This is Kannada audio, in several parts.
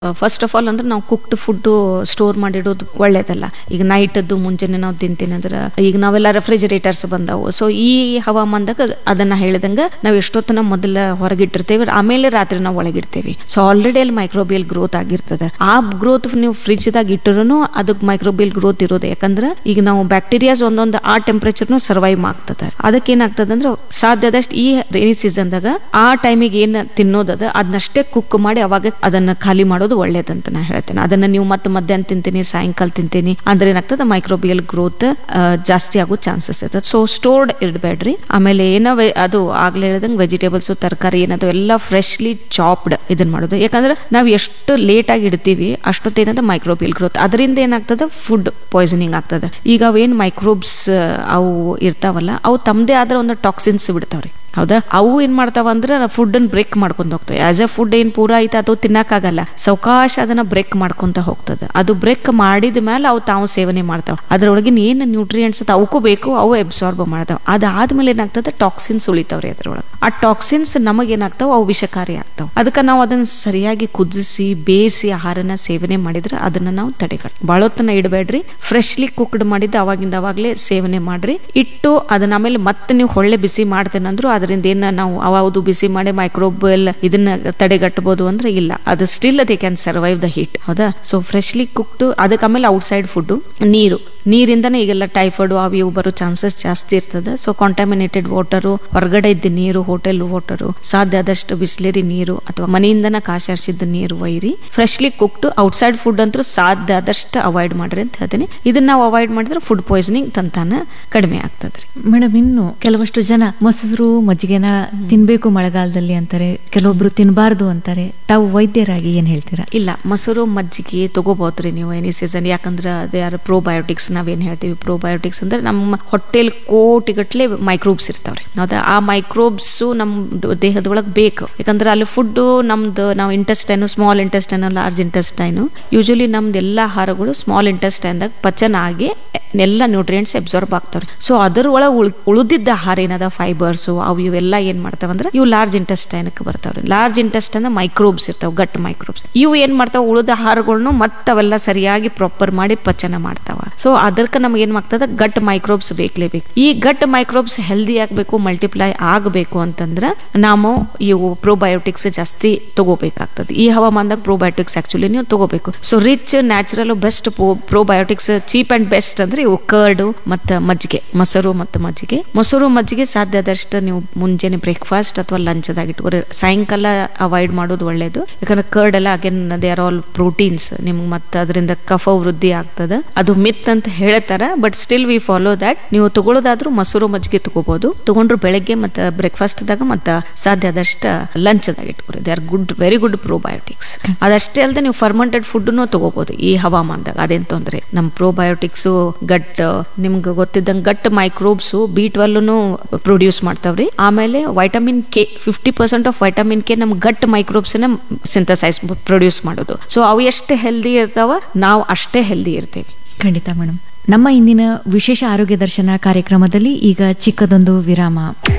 ಫಸ್ಟ್ ಆಫ್ ಆಲ್ ಅಂದ್ರೆ ನಾವು ಕುಕ್ಡ್ ಫುಡ್ ಸ್ಟೋರ್ ಮಾಡಿಡೋದು ಒಳ್ಳೇದಲ್ಲ ಈಗ ನೈಟದ್ದು ಮುಂಜಾನೆ ನಾವು ತಿಂತೀನಿ ಅಂದ್ರೆ ಈಗ ನಾವೆಲ್ಲ ರೆಫ್ರಿಜರೇಟರ್ಸ್ ಬಂದಾವು ಸೊ ಈ ಹವಾಮಾನದಾಗ ಅದನ್ನ ಹೇಳಿದಂಗ ನಾವು ಎಷ್ಟೊತ್ತನ ಮೊದಲ ಹೊರಗಿಟ್ಟಿರ್ತೇವೆ ಆಮೇಲೆ ರಾತ್ರಿ ನಾವು ಒಳಗಿಡ್ತೇವೆ ಸೊ ಆಲ್ರೆಡಿ ಅಲ್ಲಿ ಮೈಕ್ರೋಬಿಯಲ್ ಗ್ರೋತ್ ಆಗಿರ್ತದೆ ಆ ಗ್ರೋತ್ ನೀವು ಫ್ರಿಜ್ ದಾಗ ಇಟ್ಟರು ಅದಕ್ಕೆ ಮೈಕ್ರೋಬಿಯಲ್ ಗ್ರೋತ್ ಇರೋದು ಯಾಕಂದ್ರೆ ಈಗ ನಾವು ಬ್ಯಾಕ್ಟೀರಿಯಾಸ್ ಒಂದೊಂದು ಆ ಟೆಂಪರೇಚರ್ನು ಸರ್ವೈವ್ ಆಗ್ತದೆ ಅದಕ್ಕೆ ಏನಾಗ್ತದೆ ಅಂದ್ರೆ ಸಾಧ್ಯದಷ್ಟು ಈ ರೈನಿ ಸೀಸನ್ದಾಗ ಆ ಟೈಮಿಗೆ ಏನ್ ತಿನ್ನೋದದ ಅದನ್ನಷ್ಟೇ ಕುಕ್ ಮಾಡಿ ಅವಾಗ ಅದನ್ನ ಖಾಲಿ ಮಾಡೋದು ಒಳ್ಳೇದಂತ ನಾ ಹೇಳ್ತೇನೆ ಅದನ್ನ ನೀವು ಮತ್ತೆ ಮಧ್ಯಾಹ್ನ ತಿಂತೀನಿ ಸಾಯಂಕಾಲ ತಿಂತೀನಿ ಅಂದ್ರೆ ಏನಾಗ್ತದೆ ಮೈಕ್ರೋಬಿಯಲ್ ಗ್ರೋತ್ ಜಾಸ್ತಿ ಆಗೋ ಚಾನ್ಸಸ್ ಇರ್ತದೆ ಸೊ ಸ್ಟೋರ್ಡ್ ಇಡಬೇಡ್ರಿ ಆಮೇಲೆ ಏನೋ ವೆ- ಅದು ಆಗ್ಲೇ ಹೇಳ್ದಂಗೆ ವೆಜಿಟೇಬಲ್ಸ್ ತರಕಾರಿ ಏನದು ಎಲ್ಲ ಫ್ರೆಶ್ಲಿ ಚಾಪ್ಡ್ ಇದನ್ನ ಮಾಡೋದು ಯಾಕಂದ್ರೆ ನಾವು ಎಷ್ಟು ಲೇಟ್ ಆಗಿ ಇಡ್ತೀವಿ ಅಷ್ಟೊತ್ತೇನದ ಮೈಕ್ರೋಬಿಯಲ್ ಗ್ರೋತ್ ಅದರಿಂದ ಏನಾಗ್ತದೆ ಫುಡ್ ಪಾಯ್ಸನಿಂಗ್ ಆಗ್ತದೆ ಈಗ ಅವೇನು ಮೈಕ್ರೋಬ್ಸ್ ಅವು ಇರ್ತಾವಲ್ಲ ಅವು ತಮ್ಮದೇ ಆದ್ರೆ ಒಂದು ಟಾಕ್ಸಿನ್ಸ್ ಬಿಡ್ತಾವ್ರಿ ಹೌದಾ ಅವು ಏನ್ ಮಾಡ್ತಾವ ಅಂದ್ರೆ ಫುಡ್ ಅನ್ನು ಬ್ರೇಕ್ ಮಾಡ್ಕೊಂತ ಹೋಗ್ತವೆ ಆಸ್ ಎ ಫುಡ್ ಏನ್ ಪೂರ ಐತೆ ಅದು ತಿನ್ನಕ್ಕಾಗಲ್ಲ ಸಾವಕಾಶ ಅದನ್ನ ಬ್ರೇಕ್ ಮಾಡ್ಕೊಂತ ಹೋಗ್ತದೆ ಅದು ಬ್ರೇಕ್ ಮಾಡಿದ ಮೇಲೆ ಅವು ತಾವು ಸೇವನೆ ಮಾಡ್ತಾವ ಅದ್ರೊಳಗಿನ ಏನು ನ್ಯೂಟ್ರಿಯೆಂಟ್ಸ್ ಅದ ಅವಕ್ಕೂ ಬೇಕು ಅವು ಅಬ್ಸಾರ್ಬ್ ಮಾಡ್ತಾವ ಅದಾದ್ಮೇಲೆ ಏನಾಗ್ತದೆ ಟಾಕ್ಸಿನ್ಸ್ ಉಳಿತಾವ್ರಿ ಅದ್ರೊಳಗೆ ಆ ಟಾಕ್ಸಿನ್ಸ್ ನಮಗೇನಾಗ್ತಾವ ಅವು ವಿಷಕಾರಿ ಆಗ್ತಾವ ಅದಕ್ಕೆ ನಾವು ಅದನ್ನ ಸರಿಯಾಗಿ ಕುದಿಸಿ ಬೇಯಿಸಿ ಆಹಾರನ ಸೇವನೆ ಮಾಡಿದ್ರೆ ಅದನ್ನ ನಾವು ತಡೆಗಟ್ಟ ಬಾಳೊತ್ತನ ಇಡಬೇಡ್ರಿ ಫ್ರೆಶ್ಲಿ ಕುಕ್ಡ್ ಮಾಡಿದ್ದು ಅವಾಗಿಂದ ಅವಾಗಲೇ ಸೇವನೆ ಮಾಡ್ರಿ ಇಟ್ಟು ಅದನ್ನ ಆಮೇಲೆ ಮತ್ತೆ ನೀವು ಹೊಳ್ಳೆ ಬಿಸಿ ಮಾಡ್ತೇನೆ ಅಂದ್ರು ಅದರಿಂದ ಏನ ನಾವು ಅವಾವುದು ಬಿಸಿ ಮಾಡಿ ಮೈಕ್ರೋಬಲ್ ಇದನ್ನ ತಡೆಗಟ್ಟಬಹುದು ಅಂದ್ರೆ ಇಲ್ಲ ಅದು still they can survive the heat ಹೌದಾ ಸೊ ಫ್ರೆಶ್ಲಿ ಕುಕ್ಡ್ ಅದಕ್ಕೆ ಆಮೇಲೆ ಔಟ್ಸೈಡ್ ಫುಡ್ ನೀರು ನೀರಿಂದನೇ ಈಗೆಲ್ಲ ಟೈಫಾಯ್ಡ್ ಅವು ಇವು ಬರೋ ಚಾನ್ಸಸ್ ಜಾಸ್ತಿ ಇರ್ತದೆ ಸೊ ಕಾಂಟಾಮಿನೇಟೆಡ್ ವಾಟರು ಹೊರಗಡೆ ಇದ್ದ ನೀರು ಹೋಟೆಲ್ ವಾಟರು ಸಾಧ್ಯ ಆದಷ್ಟು ಬಿಸ್ಲೇರಿ ನೀರು ಅಥವಾ ಮನೆಯಿಂದನ ಕಾಶಾರಿಸಿದ ನೀರು ಒಯ್ರಿ ಫ್ರೆಶ್ಲಿ ಕುಕ್ಡ್ ಔಟ್ಸೈಡ್ ಫುಡ್ ಅಂತೂ ಸಾಧ್ಯ ಆದಷ್ಟು ಅವಾಯ್ಡ್ ಮಾಡ್ರಿ ಅಂತ ಹೇಳ್ತೀನಿ ಇದನ್ನ ನಾವು ಅವಾಯ್ಡ್ ಮಾಡಿದ್ರೆ ಫುಡ್ ಪಾಯ್ಸನಿಂಗ್ ತಂತಾನ ಕಡಿಮೆ ಆಗ್ತದ್ರಿ ಮೇಡಮ್ ಇನ್ನು ಕೆಲವಷ್ಟು ಜನ ಮೊಸರು ಮಜ್ಜಿಗೆನ ತಿನ್ಬೇಕು ಮಳೆಗಾಲದಲ್ಲಿ ಅಂತಾರೆ ಕೆಲವೊಬ್ರು ತಿನ್ನಬಾರ್ದು ಅಂತಾರೆ ತಾವು ವೈದ್ಯರಾಗಿ ಏನ್ ಹೇಳ್ತೀರಾ ಇಲ್ಲ ಮೊಸರು ಮಜ್ಜಿಗೆ ತಗೋಬಹುದ್ರಿ ನೀವು ಎನಿ ಸೀಸನ್ ಯಾಕಂದ್ರೆ ಅದೇ ಯಾರು ಪ್ರೋಬಯೋಟಿಕ್ಸ್ ನಾವೇನ್ ಹೇಳ್ತೀವಿ ಪ್ರೋಬಯೋಟಿಕ್ಸ್ ಅಂದ್ರೆ ನಮ್ಮ ಹೊಟ್ಟೆಲ್ ಕೋಟಿಗಟ್ಲೆ ಮೈಕ್ರೋಬ್ಸ್ ಇರ್ತಾವ್ರಿ ಹೌದಾ ಆ ಮೈಕ್ರೋಬ್ಸ್ ನಮ್ ದೇಹದೊಳಗೆ ಬೇಕು ಯಾಕಂದ್ರೆ ಅಲ್ಲಿ ಫುಡ್ ನಮ್ದು ನಾವು intestine small intestine large intestine usually ನಮ್ದು ಎಲ್ಲ ಆಹಾರಗಳು ಸ್ಮಾಲ್ ಇಂಟೆಸ್ಟೈನ್ದಾಗ ಪಚನ ಆಗಿ ಎಲ್ಲ ನ್ಯೂಟ್ರಿಯೆಂಟ್ಸ್ ಅಬ್ಸಾರ್ಬ್ ಆಗ್ತಾವ್ರಿ ಸೊ ಅದ್ರ ಒಳಗೆ ಉಳಿದಿದ್ದ ಆಹಾರ ಏನದ ಫೈಬರ್ಸು ಅವು ಇವೆಲ್ಲ ಏನ್ ಮಾಡ್ತಾವಂದ್ರೆ ಇವು ಲಾರ್ಜ್ ಇಂಟೆಸ್ಟೈನ್ಗೆ ಬರ್ತಾವ್ರಿ ಲಾರ್ಜ್ ಇಂಟೆಸ್ಟೈನ್ ಮೈಕ್ರೋಬ್ಸ್ ಇರ್ತಾವ ಗಟ್ ಮೈಕ್ರೋಬ್ಸ್ ಇವು ಏನ್ ಮಾಡ್ತಾವ ಉಳಿದ ಆಹಾರಗಳನ್ನು ಮತ್ತವೆಲ್ಲ ಸರಿಯಾಗಿ ಪ್ರಾಪರ್ ಮಾಡಿ ಪಚನ ಮಾಡ್ತಾವ ಸೊ ಅದಕ್ಕೆ ನಮ್ಗೆ ಏನ್ ಮಾಡ್ತದ ಗಟ್ ಮೈಕ್ರೋಬ್ಸ್ ಬೇಕಲೇಬೇಕು ಈ ಗಟ್ ಮೈಕ್ರೋಬ್ಸ್ ಹೆಲ್ದಿ ಆಗ್ಬೇಕು ಮಲ್ಟಿಪ್ಲೈ ಆಗಬೇಕು ಅಂತಂದ್ರೆ ನಾವು ಇವು ಪ್ರೋಬಯೋಟಿಕ್ಸ್ ಜಾಸ್ತಿ ತಗೋಬೇಕಾಗ್ತದೆ ಈ ಹವಾಮಾನದಾಗ ಪ್ರೋಬಯೋಟಿಕ್ಸ್ ಆಕ್ಚುಲಿ ನೀವು ತಗೋಬೇಕು so rich natural best probiotics cheap and best ಅಂದ್ರೆ ಇವು ಕರ್ಡು ಮತ್ತು ಮಜ್ಜಿಗೆ ಮೊಸರು ಮತ್ತು ಮಜ್ಜಿಗೆ ಮೊಸರು ಮಜ್ಜಿಗೆ ಸಾಧ್ಯ ಆದಷ್ಟು ನೀವು ಮುಂಜಾನೆ ಬ್ರೇಕ್ಫಾಸ್ಟ್ ಅಥವಾ ಲಂಚ್ದಾಗ ಇಟ್ಕೊರಿ ಸಾಯಂಕಾಲ ಅವಾಯ್ಡ್ ಮಾಡೋದು ಒಳ್ಳೇದು ಯಾಕಂದ್ರೆ ಕರ್ಡ್ ಎಲ್ಲ again they are all proteins ನಿಮ್ಗೆ ಮತ್ತೆ ಅದರಿಂದ ಕಫ ವೃದ್ಧಿ ಆಗ್ತದೆ ಅದು ಮಿತ್ ಅಂತ ಹೇಳ್ತಾರ but still we follow that ನೀವು ತಗೊಳ್ಳೋದಾದ್ರೂ ಮೊಸರು ಮಜ್ಜಿಗೆ ತಗೋಬಹುದು ತಗೊಂಡ್ರು ಬೆಳಗ್ಗೆ ಮತ್ತು ಬ್ರೇಕ್ಫಾಸ್ಟ್ದಾಗ ಮತ್ತು ಸಾಧ್ಯ ಆದಷ್ಟು ಲಂಚ್ದಾಗ ಇಟ್ಕೊರಿ they are good very good probiotics ಅದಷ್ಟೇ ಅಲ್ಲದೆ ನೀವು ಫರ್ಮೆಂಟೆಡ್ ಫುಡ್ನು ತಗೋಬಹುದು ಈ ಹವಾಮಾನದಾಗ ಅದೇನ್ ತೊಂದ್ರೆ ನಮ್ಮ ಪ್ರೋಬಯೋಟಿಕ್ಸ್ ಗಟ್ ನಿಮ್ಗೆ ಗೊತ್ತಿದ್ದಂಗೆ ಗಟ್ ಮೈಕ್ರೋಬ್ಸ್ ಬಿ ಟ್ವೆಲ್ನು ಪ್ರೊಡ್ಯೂಸ್ ಮಾಡ್ತಾವ್ರಿ ಆಮೇಲೆ vitamin K fifty percent of vitamin K ನಮ್ ಗಟ್ ಮೈಕ್ರೋಬ್ಸ್ ಸಿಂಥಸೈಸ್ ಪ್ರೊಡ್ಯೂಸ್ ಮಾಡೋದು ಸೊ ಅವು ಎಷ್ಟು ಹೆಲ್ದಿ ಇರ್ತಾವ ನಾವು ಅಷ್ಟೇ ಹೆಲ್ದಿ ಇರ್ತೀವಿ ಖಂಡಿತ ಮೇಡಮ್ ನಮ್ಮ ಇಂದಿನ ವಿಶೇಷ ಆರೋಗ್ಯ ದರ್ಶನ ಕಾರ್ಯಕ್ರಮದಲ್ಲಿ ಈಗ ಚಿಕ್ಕದೊಂದು ವಿರಾಮ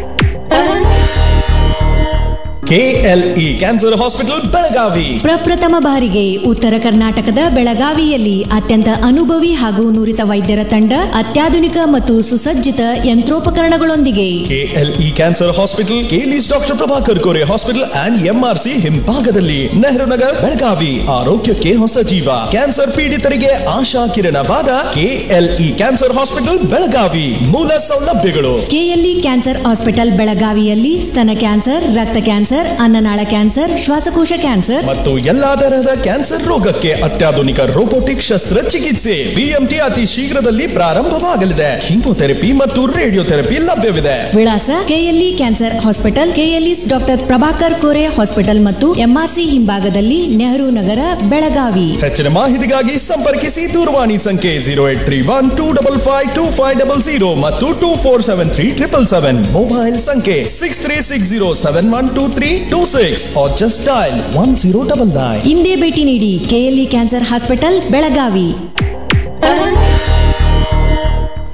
ಕೆಎಲ್ಇ ಕ್ಯಾನ್ಸರ್ ಹಾಸ್ಪಿಟಲ್ ಬೆಳಗಾವಿ ಪ್ರಪ್ರಥಮ ಬಾರಿಗೆ ಉತ್ತರ ಕರ್ನಾಟಕದ ಬೆಳಗಾವಿಯಲ್ಲಿ ಅತ್ಯಂತ ಅನುಭವಿ ಹಾಗೂ ನುರಿತ ವೈದ್ಯರ ತಂಡ ಅತ್ಯಾಧುನಿಕ ಮತ್ತು ಸುಸಜ್ಜಿತ ಯಂತ್ರೋಪಕರಣಗಳೊಂದಿಗೆ KLE cancer hospital KLE's doctor Prabhakar Kore hospital and MRC ಹಿಂಭಾಗದಲ್ಲಿ ನೆಹರು ನಗರ್ ಬೆಳಗಾವಿ ಆರೋಗ್ಯಕ್ಕೆ ಹೊಸ ಜೀವ ಕ್ಯಾನ್ಸರ್ ಪೀಡಿತರಿಗೆ ಆಶಾ ಕಿರಣವಾದ ಕೆಎಲ್ಇ ಕ್ಯಾನ್ಸರ್ ಹಾಸ್ಪಿಟಲ್ ಬೆಳಗಾವಿ ಮೂಲ ಸೌಲಭ್ಯಗಳು ಕೆಎಲ್ಇ ಕ್ಯಾನ್ಸರ್ ಹಾಸ್ಪಿಟಲ್ ಬೆಳಗಾವಿಯಲ್ಲಿ ಸ್ತನ ಕ್ಯಾನ್ಸರ್ ರಕ್ತ ಕ್ಯಾನ್ಸರ್ ಅನ್ನನಾಳ ಕ್ಯಾನ್ಸರ್ ಶ್ವಾಸಕೋಶ ಕ್ಯಾನ್ಸರ್ ಮತ್ತು ಎಲ್ಲಾ ತರಹದ ಕ್ಯಾನ್ಸರ್ ರೋಗಕ್ಕೆ ಅತ್ಯಾಧುನಿಕ ರೋಬೋಟಿಕ್ ಶಸ್ತ್ರಚಿಕಿತ್ಸೆ ಬಿಎಂಟಿ ಅತಿ ಶೀಘ್ರದಲ್ಲಿ ಪ್ರಾರಂಭವಾಗಲಿದೆ ಕೀಮೋಥೆರಪಿ ಮತ್ತು ರೇಡಿಯೋಥೆರಪಿ ಲಭ್ಯವಿದೆ ವಿಳಾಸ KLE cancer hospital KLE's doctor Prabhakar Kore hospital ಮತ್ತು ಎಂಆರ್ಸಿ ಹಿಂಭಾಗದಲ್ಲಿ ನೆಹರು ನಗರ ಬೆಳಗಾವಿ ಹೆಚ್ಚಿನ ಮಾಹಿತಿಗಾಗಿ ಸಂಪರ್ಕಿಸಿ ದೂರವಾಣಿ ಸಂಖ್ಯೆ zero eight three one two double five two five double zero ಮತ್ತು two four seven three triple seven mobile ಸಂಖ್ಯೆ six three six zero seven one two three two six or just dial one zero double nine ಇಂದೇ ಭೇಟಿ ನೀಡಿ ಕೆಎಲ್ಇ ಕ್ಯಾನ್ಸರ್ ಹಾಸ್ಪಿಟಲ್ ಬೆಳಗಾವಿ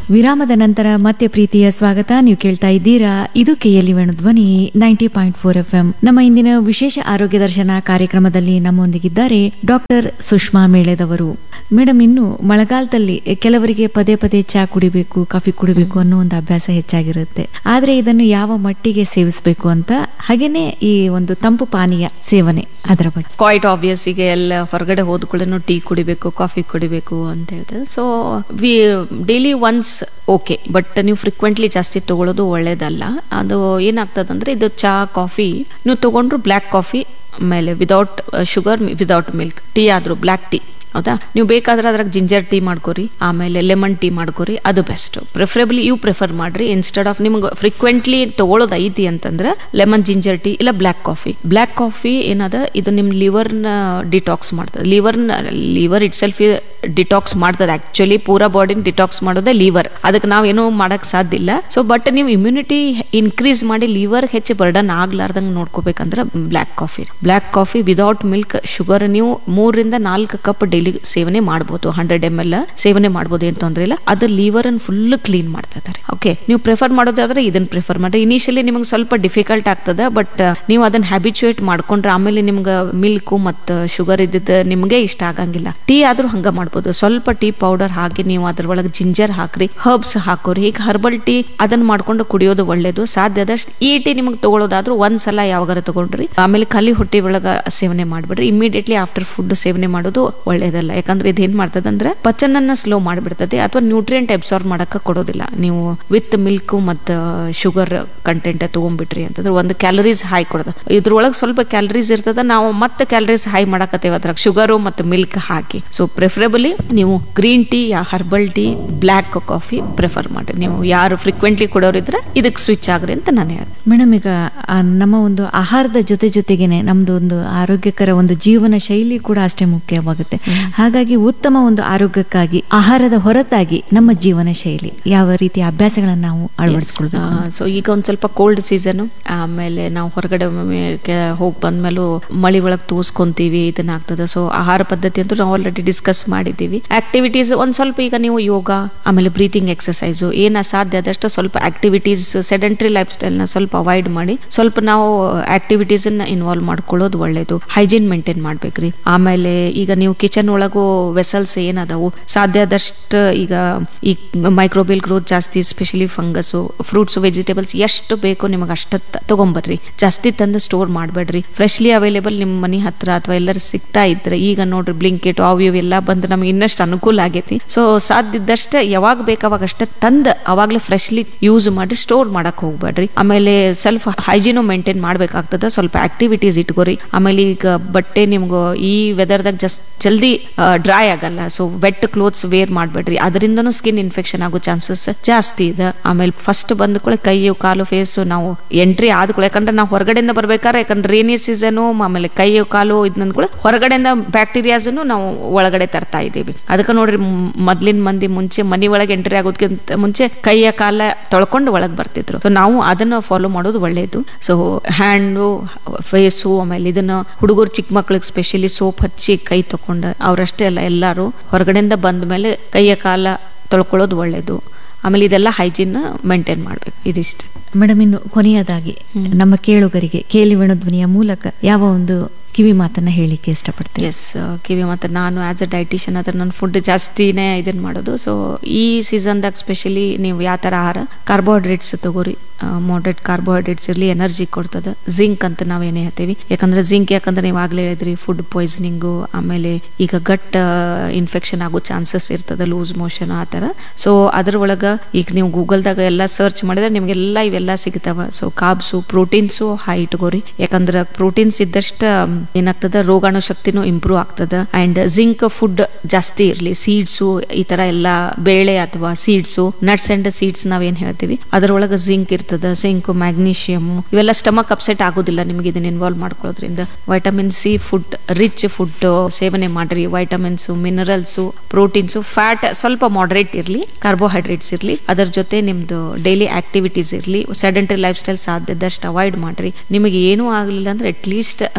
ವಿರಾಮದ ನಂತರ ಮತ್ತೆ ಪ್ರೀತಿಯ ಸ್ವಾಗತ ನೀವು ಕೇಳ್ತಾ ಇದ್ದೀರಾ ಇದು KLE Venu Dhwani ninety point four FM ಎಂ ನಮ್ಮ ಇಂದಿನ ವಿಶೇಷ ಆರೋಗ್ಯ ದರ್ಶನ ಕಾರ್ಯಕ್ರಮದಲ್ಲಿ ನಮ್ಮೊಂದಿಗಿದ್ದಾರೆ ಡಾಕ್ಟರ್ ಸುಷ್ಮಾ ಮೇಳೆದವರು ಮೇಡಮ್ ಇನ್ನು ಮಳೆಗಾಲದಲ್ಲಿ ಕೆಲವರಿಗೆ ಪದೇ ಪದೇ ಚಹಾ ಕುಡಿಬೇಕು ಕಾಫಿ ಕುಡಿಬೇಕು ಅನ್ನೋ ಒಂದು ಅಭ್ಯಾಸ ಹೆಚ್ಚಾಗಿರುತ್ತೆ ಆದ್ರೆ ಇದನ್ನು ಯಾವ ಮಟ್ಟಿಗೆ ಸೇವಿಸಬೇಕು ಅಂತ ಹಾಗೇನೆ ಈ ಒಂದು ತಂಪು ಪಾನೀಯ ಸೇವನೆ ಅದರ ಬಗ್ಗೆ ಕ್ವಾಯ್ಟ್ ಆಬ್ವಿಯಸ್ ಈಗ ಎಲ್ಲ ಹೊರಗಡೆ ಹೋದ್ಕೊಳ್ಳೇನು ಟೀ ಕುಡಿಬೇಕು ಕಾಫಿ ಕುಡಿಬೇಕು ಅಂತ ಹೇಳ್ತಾರೆ so we daily once okay but ನೀವು ಫ್ರಿಕ್ವೆಂಟ್ಲಿ ಜಾಸ್ತಿ ತಗೊಳ್ಳೋದು ಒಳ್ಳೇದಲ್ಲ ಅದು ಏನಾಗ್ತದಂದ್ರೆ ಇದು ಚಹಾ ಕಾಫಿ ನೀವು ತಗೊಂಡ್ರು ಬ್ಲ್ಯಾಕ್ ಕಾಫಿ ಆಮೇಲೆ without sugar without milk tea ಆದ್ರೂ ಬ್ಲ್ಯಾಕ್ ಟೀ ಹೌದಾ ನೀವು ಬೇಕಾದ್ರೆ ಅದ್ರಾಗ ಜಿಂಜರ್ ಟೀ ಮಾಡ್ಕೊರಿ ಆಮೇಲೆ ಲೆಮನ್ ಟೀ ಮಾಡ್ಕೊರಿ ಅದು ಬೆಸ್ಟ್ ಪ್ರಿಫರೇಬಲಿ ಇವು ಪ್ರಿಫರ್ ಮಾಡ್ರಿ ಇನ್ಸ್ಟೆಡ್ ಆಫ್ ನಿಮ್ಗೆ ಫ್ರೀಕ್ವೆಂಟ್ಲಿ ತಗೊಳ್ಳೋದು ಐತಿ ಅಂತಂದ್ರೆ ಲೆಮನ್ ಜಿಂಜರ್ ಟೀ ಇಲ್ಲ ಬ್ಲ್ಯಾಕ್ ಕಾಫಿ ಬ್ಲ್ಯಾಕ್ ಕಾಫಿ ಏನದ ಇದು ನಿಮ್ಮ ಲಿವರ್ನ ಡಿಟಾಕ್ಸ್ ಮಾಡ್ತದೆ ಲಿವರ್ನ ಲಿವರ್ ಇಟ್ ಸೆಲ್ಫ್ ಡಿಟಾಕ್ಸ್ ಮಾಡ್ತದೆ ಆಕ್ಚುಲಿ ಪೂರಾ ಬಾಡಿನ ಡಿಟಾಕ್ಸ್ ಮಾಡೋದೇ ಲಿವರ್ ಅದಕ್ಕೆ ನಾವು ಏನೂ ಮಾಡಕ್ ಸಾಧ್ಯ ಇಲ್ಲ ಸೊ ಬಟ್ ನೀವು ಇಮ್ಯುನಿಟಿ ಇನ್ಕ್ರೀಸ್ ಮಾಡಿ ಲಿವರ್ ಹೆಚ್ಚು ಬರ್ಡನ್ ಆಗ್ಲಾರ್ದಂಗೆ ನೋಡ್ಕೋಬೇಕಂದ್ರೆ black coffee black coffee without milk sugar ನೀವು ಮೂರರಿಂದ ನಾಲ್ಕು ಕಪ್ ಡೈಲಿ ಸೇವನೆ ಮಾಡ್ಬೋದು ಹಂಡ್ರೆಡ್ ಎಮ್ ಎಲ್ ಸೇವನೆ ಮಾಡ್ಬೋದು ಏನು ತೊಂದರೆ ಇಲ್ಲ ಅದು ಲಿವರ್ ಅನ್ನು ಫುಲ್ ಕ್ಲೀನ್ ಮಾಡ್ತಾ ಇದ್ದಾರೆ ಓಕೆ ನೀವು ಪ್ರಿಫರ್ ಮಾಡೋದಾದ್ರೆ ಇದನ್ನ ಪ್ರಿಫರ್ ಮಾಡಿ ಇನಿಷಿಯಲಿ ನಿಮಗೆ ಸ್ವಲ್ಪ ಡಿಫಿಕಲ್ಟ್ ಆಗ್ತದೆ ಬಟ್ ನೀವು ಅದನ್ನ ಹ್ಯಾಬಿಚುಯೇಟ್ ಮಾಡ್ಕೊಂಡ್ರೆ ಆಮೇಲೆ ನಿಮ್ಗೆ ಮಿಲ್ಕು ಮತ್ತು ಶುಗರ್ ಇದ್ದಿದ್ದು ನಿಮಗೆ ಇಷ್ಟ ಆಗಂಗಿಲ್ಲ ಟೀ ಆದ್ರೂ ಹಂಗ ಮಾಡ್ಬೋದು ಸ್ವಲ್ಪ ಟೀ ಪೌಡರ್ ಹಾಕಿ ನೀವು ಅದ್ರೊಳಗೆ ಜಿಂಜರ್ ಹಾಕ್ರಿ ಹರ್ಬ್ಸ್ ಹಾಕೋರಿ ಈಗ ಹರ್ಬಲ್ ಟೀ ಅದನ್ನ ಮಾಡ್ಕೊಂಡು ಕುಡಿಯೋದು ಒಳ್ಳೇದು ಸಾಧ್ಯ ಆದಷ್ಟು ಈ ಟೀ ನಿಮಗೆ ತಗೊಳ್ಳೋದಾದ್ರೂ ಒಂದ್ ಸಲ ಯಾವಾಗಾರ ತಗೊಂಡ್ರಿ ಆಮೇಲೆ ಖಾಲಿ ಹೊಟ್ಟೆ ಒಳಗ ಸೇವನೆ ಮಾಡ್ಬಿಡ್ರಿ ಇಮಿಡಿಯೇಟ್ಲಿ ಆಫ್ಟರ್ ಫುಡ್ ಸೇವನೆ ಮಾಡೋದು ಒಳ್ಳೇದಲ್ಲ ಯಾಕಂದ್ರೆ ಇದು ಏನ್ ಮಾಡ್ತದೆ ಅಂದ್ರೆ ಪಚನನ್ನ ಸ್ಲೋ ಮಾಡಿಬಿಡ್ತದೆ ಅಥವಾ ನ್ಯೂಟ್ರಿಯೆಂಟ್ ಅಬ್ಸಾರ್ವ್ ಮಾಡಕ ಕೊಡೋದಿಲ್ಲ ನೀವು ವಿತ್ ಮಿಲ್ಕ್ ಮತ್ತು ಶುಗರ್ ಕಂಟೆಂಟ್ ತಗೊಂಡ್ಬಿಟ್ರಿ ಅಂತಂದ್ರೆ ಒಂದು ಕ್ಯಾಲರೀಸ್ ಹೈ ಕೊಡೋದು ಇದ್ರೊಳಗೆ ಸ್ವಲ್ಪ ಕ್ಯಾಲರೀಸ್ ಇರ್ತದ ನಾವು ಮತ್ತೆ ಕ್ಯಾಲರೀಸ್ ಹೈ ಮಾಡಕತ್ತೇವೆ ಅದ್ರಾಗ ಶುಗರು ಮತ್ತು ಮಿಲ್ಕ್ ಹಾಕಿ ಸೊ ಪ್ರಿಫರೇಬಲಿ ನೀವು ಗ್ರೀನ್ ಟೀ ಯಾ herbal tea black coffee prefer ಮಾಡಿ ನೀವು ಯಾರು ಫ್ರೀಕ್ವೆಂಟ್ಲಿ ಕೊಡೋರಿದ್ರೆ ಇದಕ್ಕೆ ಸ್ವಿಚ್ ಆಗ್ರಿ ಅಂತ ನಾನು ಹೇಳ್ದೆ ಮೇಡಮ್ ಈಗ ಆ, ನಮ್ಮ ಒಂದು ಆಹಾರದ ಜೊತೆ ಜೊತೆಗೇನೆ ನಮ್ದು ಒಂದು ಆರೋಗ್ಯಕರ ಒಂದು ಜೀವನ ಶೈಲಿ ಕೂಡ ಅಷ್ಟೇ ಮುಖ್ಯವಾಗುತ್ತೆ ಹಾಗಾಗಿ ಉತ್ತಮ ಒಂದು ಆರೋಗ್ಯಕ್ಕಾಗಿ ಆಹಾರದ ಹೊರತಾಗಿ ನಮ್ಮ ಜೀವನ ಶೈಲಿ ಯಾವ ರೀತಿಯ ಅಭ್ಯಾಸಗಳನ್ನು ನಾವು ಅಳವಡಿಸ್ಕೊಳ್ಬೇಕು ಸೊ ಈಗ ಒಂದ್ ಸ್ವಲ್ಪ ಕೋಲ್ಡ್ ಸೀಸನ್ ಆಮೇಲೆ ನಾವು ಹೊರಗಡೆ ಹೋಗಿ ಬಂದ್ಮೇಲೂ ಮಳಿ ಒಳಗೆ ತೋಸ್ಕೊಂತೀವಿ ಇದನ್ನ ಆಗ್ತದೆ ಸೊ ಆಹಾರ ಪದ್ಧತಿ ಅಂತೂ ನಾವು ಆಲ್ರೆಡಿ ಡಿಸ್ಕಸ್ ಮಾಡಿದ್ದೀವಿ ಆಕ್ಟಿವಿಟೀಸ್ ಒಂದ್ ಸ್ವಲ್ಪ ಈಗ ನೀವು ಯೋಗ ಆಮೇಲೆ ಬ್ರೀತಿಂಗ್ ಎಕ್ಸಸೈಸು ಏನ ಸಾಧ್ಯ ಆದಷ್ಟು ಸ್ವಲ್ಪ ಆಕ್ಟಿವಿಟೀಸ್ ಸೆಡೆಂಟ್ರಿ ಲೈಫ್ ಸ್ಟೈಲ್ನ ಸ್ವಲ್ಪ ಅವಾಯ್ಡ್ ಮಾಡಿ ಸ್ವಲ್ಪ ನಾವು ಆಕ್ಟಿವಿಟೀಸ್ ಇನ್ವಾಲ್ವ್ ಮಾಡ್ಕೊಳ್ಳೋದು ಒಳ್ಳೇದು ಹೈಜೀನ್ ಮೇಂಟೈನ್ ಮಾಡ್ಬೇಕ್ರಿ ಆಮೇಲೆ ಈಗ ನೀವು ಕಿಚನ್ ಒಳಗು ವೆಸಲ್ಸ್ ಏನದಾವು ಸಾಧ್ಯ ಆದಷ್ಟು ಈಗ ಈ ಮೈಕ್ರೋಬಿಯಲ್ ಗ್ರೋತ್ ಜಾಸ್ತಿ ಸ್ಪೆಷಲಿ ಫಂಗಸ್ಸು ಫ್ರೂಟ್ಸ್ ವೆಜಿಟೇಬಲ್ಸ್ ಎಷ್ಟು ಬೇಕೋ ನಿಮಗೆ ಅಷ್ಟ ತಗೊಂಬರ್ರಿ ಜಾಸ್ತಿ ತಂದು ಸ್ಟೋರ್ ಮಾಡಬೇಡ್ರಿ ಫ್ರೆಶ್ಲಿ ಅವೈಲೇಬಲ್ ನಿಮ್ಮ ಮನೆ ಹತ್ರ ಅಥವಾ ಎಲ್ಲರೂ ಸಿಗ್ತಾ ಇದ್ರೆ ಈಗ ನೋಡ್ರಿ ಬ್ಲಿಂಕೆಟ್ ಅವು ಇವು ಎಲ್ಲ ಬಂದು ನಮ್ಗೆ ಇನ್ನಷ್ಟು ಅನುಕೂಲ ಆಗೈತಿ ಸೊ ಸಾಧ್ಯ ಇದ್ದಷ್ಟೇ ಯಾವಾಗ ಬೇಕಾವಾಗ ಅಷ್ಟೇ ತಂದು ಅವಾಗಲೇ ಫ್ರೆಶ್ಲಿ ಯೂಸ್ ಮಾಡಿ ಸ್ಟೋರ್ ಮಾಡಕ್ ಹೋಗ್ಬೇಡ್ರಿ ಆಮೇಲೆ ಸೆಲ್ಫ್ ಹೈಜೀನು ಮೇಂಟೈನ್ ಮಾಡ್ಬೇಕಾಗ್ತದ ಸ್ವಲ್ಪ ಆಕ್ಟಿವಿಟೀಸ್ ಇಟ್ಕೋರಿ ಆಮೇಲೆ ಈಗ ಬಟ್ಟೆ ನಿಮ್ಗೆ ಈ ವೆದರ್ದಾಗ ಜಸ್ಟ್ ಜಲ್ದಿ ಡ್ರೈ ಆಗಲ್ಲ ಸೊ ವೆಟ್ ಕ್ಲೋತ್ಸ್ ವೇರ್ ಮಾಡಬೇಡ್ರಿ ಅದರಿಂದನೂ ಸ್ಕಿನ್ ಇನ್ಫೆಕ್ಷನ್ ಆಗೋ ಚಾನ್ಸಸ್ ಜಾಸ್ತಿ ಇದೆ ಆಮೇಲೆ ಫಸ್ಟ್ ಬಂದ ಕೂಡ ಕೈಯು ಕಾಲು ಫೇಸು ನಾವು ಎಂಟ್ರಿ ಆದ ಕೂಡ ಯಾಕಂದ್ರೆ ನಾವು ಹೊರಗಡೆಯಿಂದ ಬರ್ಬೇಕಾದ್ರೆ ಯಾಕಂದ್ರೆ ರೇನಿ ಸೀಸನು ಆಮೇಲೆ ಕೈಯು ಕಾಲು ಇದನ್ನ ಕೂಡ ಹೊರಗಡೆಯಿಂದ ಬ್ಯಾಕ್ಟೀರಿಯಾಸನ್ನು ನಾವು ಒಳಗಡೆ ತರ್ತಾ ಇದ್ದೀವಿ ಅದಕ್ಕೆ ನೋಡ್ರಿ ಮ್- ಮೊದ್ಲಿನ ಮಂದಿ ಮುಂಚೆ ಮನೆ ಒಳಗೆ ಎಂಟ್ರಿ ಆಗೋದಕ್ಕಿಂತ ಮುಂಚೆ ಕೈಯ ಕಾಲ ತೊಳ್ಕೊಂಡು ಒಳಗೆ ಬರ್ತಿದ್ರು ಸೊ ನಾವು ಅದನ್ನ ಫಾಲೋ ಮಾಡೋದು ಒಳ್ಳೆಯದು ಸೊ ಹ್ಯಾಂಡು ಫೇಸು ಆಮೇಲೆ ಇದನ್ನ ಹುಡುಗರು ಚಿಕ್ಕ ಮಕ್ಳಿಗೆ ಸ್ಪೆಷಲಿ ಸೋಪ್ ಹಚ್ಚಿ ಕೈ ತಕೊಂಡು ಅವರಷ್ಟೇ ಅಲ್ಲ ಎಲ್ಲರೂ ಹೊರಗಡೆಯಿಂದ ಬಂದ ಮೇಲೆ ಕೈಯ ಕಾಲ ತೊಳ್ಕೊಳ್ಳೋದು ಒಳ್ಳೆಯದು ಆಮೇಲೆ ಇದೆಲ್ಲ ಹೈಜೀನ್ ಮೇಂಟೈನ್ ಮಾಡ್ಬೇಕು ಇದಿಷ್ಟು ಮೇಡಮ್ ಇನ್ನು ಕೊನೆಯದಾಗಿ ನಮ್ಮ ಕೇಳುಗರಿಗೆ ಕೇಳಿ ಧ್ವನಿಯ ಮೂಲಕ ಯಾವ ಒಂದು ಕಿವಿ ಮಾತನ್ನ ಹೇಳಿಕ್ಕೆ ಇಷ್ಟಪಡ್ತೀನಿ ಎಸ್ ಕಿವಿ ಮತ್ತು ನಾನು ಆ್ಯಸ್ ಅ ಡೈಟಿಷಿಯನ್ ಅದ್ರ ನನ್ನ ಫುಡ್ ಜಾಸ್ತಿನೇ ಇದನ್ನು ಮಾಡೋದು ಸೊ ಈ ಸೀಸನ್ದಾಗ ಸ್ಪೆಷಲಿ ನೀವು ಯಾವ ಥರ ಆಹಾರ ಕಾರ್ಬೋಹೈಡ್ರೇಟ್ಸ್ ತಗೋರಿ ಮಾಡ್ರೇಟ್ ಕಾರ್ಬೋಹೈಡ್ರೇಟ್ಸ್ ಇರಲಿ ಎನರ್ಜಿ ಕೊಡ್ತದೆ ಜಿಂಕ್ ಅಂತ ನಾವೇನೇ ಹೇಳ್ತೀವಿ ಯಾಕಂದ್ರೆ ಜಿಂಕ್ ಯಾಕಂದ್ರೆ ನೀವು ಆಗಲೇ ಹೇಳಿದ್ರಿ ಫುಡ್ ಪಾಯ್ಸನಿಂಗು ಆಮೇಲೆ ಈಗ ಗಟ್ ಇನ್ಫೆಕ್ಷನ್ ಆಗೋ ಚಾನ್ಸಸ್ ಇರ್ತದೆ ಲೂಸ್ ಮೋಷನ್ ಆ ಥರ ಸೊ ಅದ್ರ ಒಳಗೆ ಈಗ ನೀವು ಗೂಗಲ್ದಾಗ ಎಲ್ಲ ಸರ್ಚ್ ಮಾಡಿದ್ರೆ ನಿಮಗೆಲ್ಲ ಇವೆಲ್ಲ ಸಿಗ್ತಾವ ಸೊ ಕಾಬ್ಸು ಪ್ರೋಟೀನ್ಸು ಹೈ ಇಟ್ಕೋರಿ ಯಾಕಂದ್ರೆ ಪ್ರೋಟೀನ್ಸ್ ಇದ್ದಷ್ಟು ಏನಾಗ್ತದ ರೋಗಾಣು ಶಕ್ತಿನೂ ಇಂಪ್ರೂವ್ ಆಗ್ತದ ಅಂಡ್ ಜಿಂಕ್ ಫುಡ್ ಜಾಸ್ತಿ ಇರಲಿ ಸೀಡ್ಸು ಈ ತರ ಎಲ್ಲ ಬೇಳೆ ಅಥವಾ ಸೀಡ್ಸು ನಟ್ಸ್ ಅಂಡ್ ಸೀಡ್ಸ್ ನಾವೇನ್ ಹೇಳ್ತೀವಿ ಅದರೊಳಗೆ ಜಿಂಕ್ ಇರ್ತದ ಜಿಂಕ್ ಮ್ಯಾಗ್ನೀಷಿಯಮ್ ಇವೆಲ್ಲ ಸ್ಟಮಕ್ ಅಪ್ಸೆಟ್ ಆಗೋದಿಲ್ಲ ನಿಮಗೆ ಇದನ್ನ ಇನ್ವಾಲ್ವ್ ಮಾಡ್ಕೊಳ್ಳೋದ್ರಿಂದ vitamin C food rich food ಸೇವನೆ ಮಾಡ್ರಿ ವೈಟಮಿನ್ಸ್ ಮಿನರಲ್ಸು ಪ್ರೋಟೀನ್ಸು ಫ್ಯಾಟ್ ಸ್ವಲ್ಪ ಮಾಡ್ರೇಟ್ ಇರಲಿ ಕಾರ್ಬೋಹೈಡ್ರೇಟ್ಸ್ ಇರಲಿ ಅದರ ಜೊತೆ ನಿಮ್ದು ಡೈಲಿ ಆಕ್ಟಿವಿಟೀಸ್ ಇರಲಿ ಸೆಡೆಂಟ್ರಿ ಲೈಫ್ ಸ್ಟೈಲ್ ಸಾಧ್ಯದಷ್ಟು ಅವಾಯ್ಡ್ ಮಾಡ್ರಿ ನಿಮಗೆ ಏನೂ ಆಗಲಿಲ್ಲ ಅಂದ್ರೆ ಅಟ್ ಲೀಸ್ಟ್ ಡೈಲಿ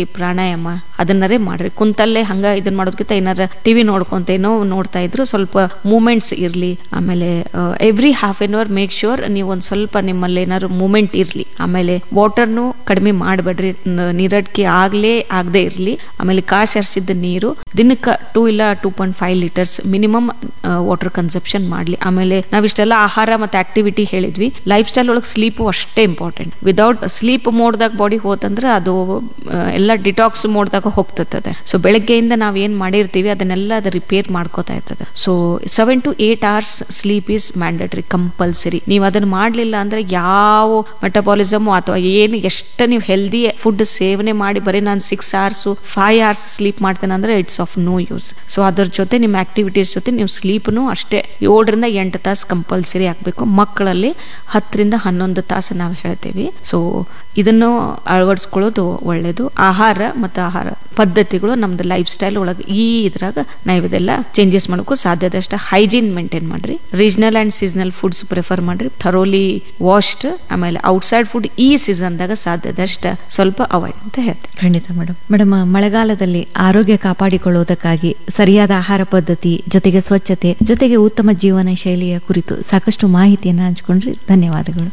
ಪ್ರಾಣಾಯಾಮ ಅದನ್ನರೇ ಮಾಡ್ರಿ ಕುಂತಲ್ಲೇ ಹಂಗ ಇದನ್ನ ಮಾಡೋದಕ್ಕಿಂತ ಏನಾರ ಟಿವಿ ನೋಡ್ಕೊಂತ ಏನೋ ನೋಡ್ತಾ ಇದ್ರು ಸ್ವಲ್ಪ ಮೂಮೆಂಟ್ಸ್ ಇರ್ಲಿ ಆಮೇಲೆ every half an hour make sure ನೀವು ಒಂದ್ ಸ್ವಲ್ಪ ನಿಮ್ಮಲ್ಲಿ ಏನಾದ್ರು ಮೂಮೆಂಟ್ ಇರ್ಲಿ ಆಮೇಲೆ ವಾಟರ್ನು ಕಡಿಮೆ ಮಾಡಬೇಡ್ರಿ ನೀರಡಿಕೆ ಆಗ್ಲೇ ಆಗದೆ ಇರ್ಲಿ ಆಮೇಲೆ ಕಾಶ್ ಹರಿಸಿದ ನೀರು ದಿನಕ್ಕೆ ಟೂ ಇಲ್ಲ two point five litres minimum water consumption ಮಾಡಲಿ ಆಮೇಲೆ ನಾವಿಷ್ಟೆಲ್ಲ ಆಹಾರ ಮತ್ತು ಆಕ್ಟಿವಿಟಿ ಹೇಳಿದ್ವಿ ಲೈಫ್ ಸ್ಟೈಲ್ ಒಳಗೆ ಸ್ಲೀಪು ಅಷ್ಟೇ ಇಂಪಾರ್ಟೆಂಟ್ ವಿದೌಟ್ ಸ್ಲೀಪ್ ಮೋಡ್ದಾಗ ಬಾಡಿ ಹೋತಂದ್ರೆ ಅದು ಆ, ಎಲ್ಲ ಡಿಟಾಕ್ಸ್ ಮೋಡ್ದಾಗ ಹೋಗ್ತದೆ ಸೊ ಬೆಳಗ್ಗೆಯಿಂದ ನಾವು ಏನು ಮಾಡಿರ್ತೀವಿ ಅದನ್ನೆಲ್ಲ ಅದು ರಿಪೇರ್ ಮಾಡ್ಕೋತಾ ಇರ್ತದೆ so seven to eight hours sleep is mandatory compulsory ನೀವು ಅದನ್ನ ಮಾಡಲಿಲ್ಲ ಅಂದ್ರೆ ಯಾವ ಮೆಟಬಾಲಿಸಮ್ ಅಥವಾ ಏನು ಎಷ್ಟು ನೀವು ಹೆಲ್ದಿ ಫುಡ್ ಸೇವನೆ ಮಾಡಿ ಬರೀ ನಾನು six hours five hours sleep ಮಾಡ್ತೇನೆ ಅಂದ್ರೆ it's of no use so ಅದ್ರ ಜೊತೆ ನಿಮ್ಮ ಆಕ್ಟಿವಿಟೀಸ್ ಜೊತೆ ನೀವು ಸ್ಲೀಪ್ನು ಅಷ್ಟೇ ಏಳರಿಂದ ಎಂಟು ತಾಸು ಕಂಪಲ್ಸರಿ ಆಗಬೇಕು ಮಕ್ಕಳಲ್ಲಿ ಹತ್ತರಿಂದ ಹನ್ನೊಂದು ತಾಸು ನಾವು ಹೇಳ್ತೀವಿ ಸೊ ಇದನ್ನು ಅಳವಡಿಸ್ಕೊಳ್ಳೋದು ಒಳ್ಳೆಯದು ಆಹಾರ ಮತ್ತು ಆಹಾರ ಪದ್ಧತಿಗಳು ನಮ್ದು ಲೈಫ್ ಸ್ಟೈಲ್ ಒಳಗೆ ಈ ಇದ್ರಾಗ ನಾವು ಇದೆಲ್ಲ ಚೇಂಜಸ್ ಮಾಡೋಕ್ಕೂ ಸಾಧ್ಯದಷ್ಟು ಹೈಜೀನ್ ಮೇಂಟೈನ್ ಮಾಡ್ರಿ regional and seasonal foods prefer ಮಾಡ್ರಿ ಥರೋಲಿ ವಾಶ್ಡ್ ಆಮೇಲೆ ಔಟ್ಸೈಡ್ ಫುಡ್ ಈ ಸೀಸನ್ದಾಗ ಸಾಧ್ಯದಷ್ಟು ಸ್ವಲ್ಪ ಅವಾಯ್ಡ್ ಅಂತ ಹೇಳ್ತೀನಿ ಖಂಡಿತ ಮೇಡಮ್ ಮೇಡಮ್ ಮಳೆಗಾಲದಲ್ಲಿ ಆರೋಗ್ಯ ಕಾಪಾಡಿಕೊಳ್ಳುವುದಕ್ಕಾಗಿ ಸರಿಯಾದ ಆಹಾರ ಪದ್ಧತಿ ಜೊತೆಗೆ ಸ್ವಚ್ಛತೆ ಜೊತೆಗೆ ಉತ್ತಮ ಜೀವನ ಶೈಲಿಯ ಕುರಿತು ಸಾಕಷ್ಟು ಮಾಹಿತಿಯನ್ನು ಹಂಚಿಕೊಂಡ್ರಿ ಧನ್ಯವಾದಗಳು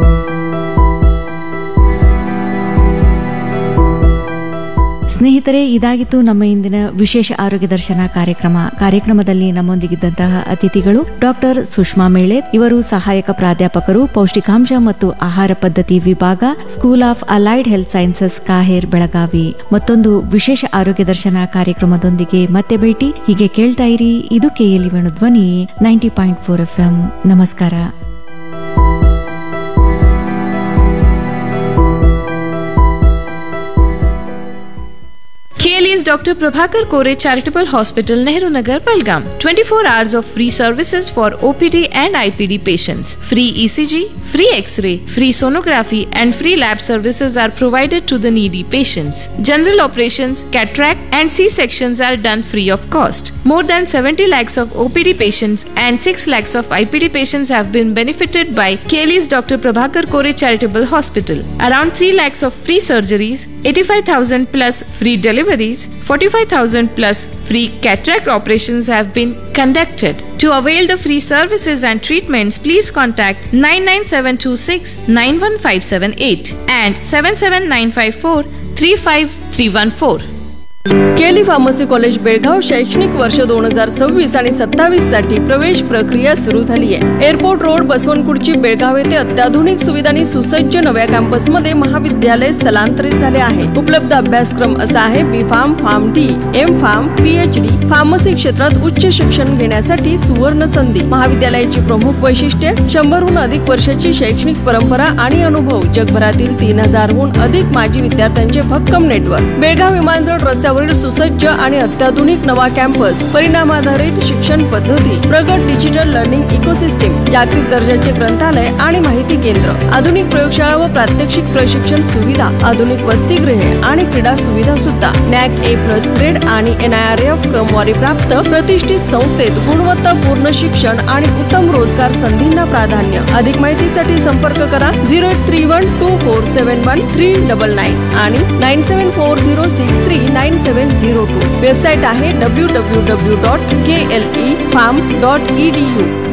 ಸ್ನೇಹಿತರೆ ಇದಾಗಿತ್ತು ನಮ್ಮ ಇಂದಿನ ವಿಶೇಷ ಆರೋಗ್ಯ ದರ್ಶನ ಕಾರ್ಯಕ್ರಮ ಕಾರ್ಯಕ್ರಮದಲ್ಲಿ ನಮ್ಮೊಂದಿಗಿದ್ದಂತಹ ಅತಿಥಿಗಳು ಡಾಕ್ಟರ್ ಸುಷ್ಮಾ ಮೇಳೆ ಇವರು ಸಹಾಯಕ ಪ್ರಾಧ್ಯಾಪಕರು ಪೌಷ್ಟಿಕಾಂಶ ಮತ್ತು ಆಹಾರ ಪದ್ಧತಿ ವಿಭಾಗ school of allied health sciences KAHER Belagavi ಮತ್ತೊಂದು ವಿಶೇಷ ಆರೋಗ್ಯ ದರ್ಶನ ಕಾರ್ಯಕ್ರಮದೊಂದಿಗೆ ಮತ್ತೆ ಭೇಟಿ ಹೀಗೆ ಕೇಳ್ತಾ ಇರಿ ಇದು KLE Venu Dhwani ninety point four FM ಎಂ ನಮಸ್ಕಾರ KLE's Dr. Prabhakar Kore Charitable Hospital, Nehru Nagar, Belgaum. 24 hours of free services for OPD and IPD patients. Free ECG, free X-ray, free sonography and free lab services are provided to the needy patients. General operations, cataract and C-sections are done free of cost. More than 70 lakhs of OPD patients and 6 lakhs of IPD patients have been benefited by KLE's Dr. Prabhakar Kore Charitable Hospital. Around 3 lakhs of free surgeries, 85,000 plus free deliveries, 45,000 plus free cataract operations have been conducted. To avail the free services and treatments, please contact 99726 91578 and 77954 35314. केली फार्मसी कॉलेज बेळगाव शैक्षणिक वर्ष दोन हजार सव्वीस आणि सत्तावीस साठी प्रवेश प्रक्रिया सुरू झाली आहे एअरपोर्ट रोड बसवनकुर्ची बेळगाव येथे अत्याधुनिक सुविधांनी सुसज्ज नव्या कॅम्पसमध्ये महाविद्यालय स्थलांतरित झाले आहे उपलब्ध अभ्यासक्रम असा आहे B pharm pharm D M pharm PhD pharmacy क्षेत्रात उच्च शिक्षण घेण्यासाठी सुवर्ण संधी महाविद्यालयाची प्रमुख वैशिष्ट्ये शंभरहून अधिक वर्षाची शैक्षणिक परंपरा आणि अनुभव जगभरातील तीन हजारहून अधिक माजी विद्यार्थ्यांचे भक्कम नेटवर्क बेळगाव विमानतळ रस्त्यावरील सुसज्ज आणि अत्याधुनिक नवा कॅम्पस परिणामाधारित शिक्षण पद्धती प्रगत डिजिटल लर्निंग इकोसिस्टीम जागतिक दर्जाचे ग्रंथालय आणि माहिती केंद्र आधुनिक प्रयोगशाळा व प्रात्यक्षिक प्रशिक्षण सुविधा आधुनिक वसतिगृहे आणि क्रीडा सुविधा सुद्धा नॅक ए प्लस ग्रेड आणि एनआयआरएफ क्रमवारी प्राप्त प्रतिष्ठित संस्थेत गुणवत्तापूर्ण शिक्षण आणि उत्तम रोजगार संधींना प्राधान्य अधिक माहितीसाठी संपर्क करा zero eight three one two four seven one three double nine आणि nine seven four zero six three nine seven zero two website आहे W W W dot K L E pharm dot E D you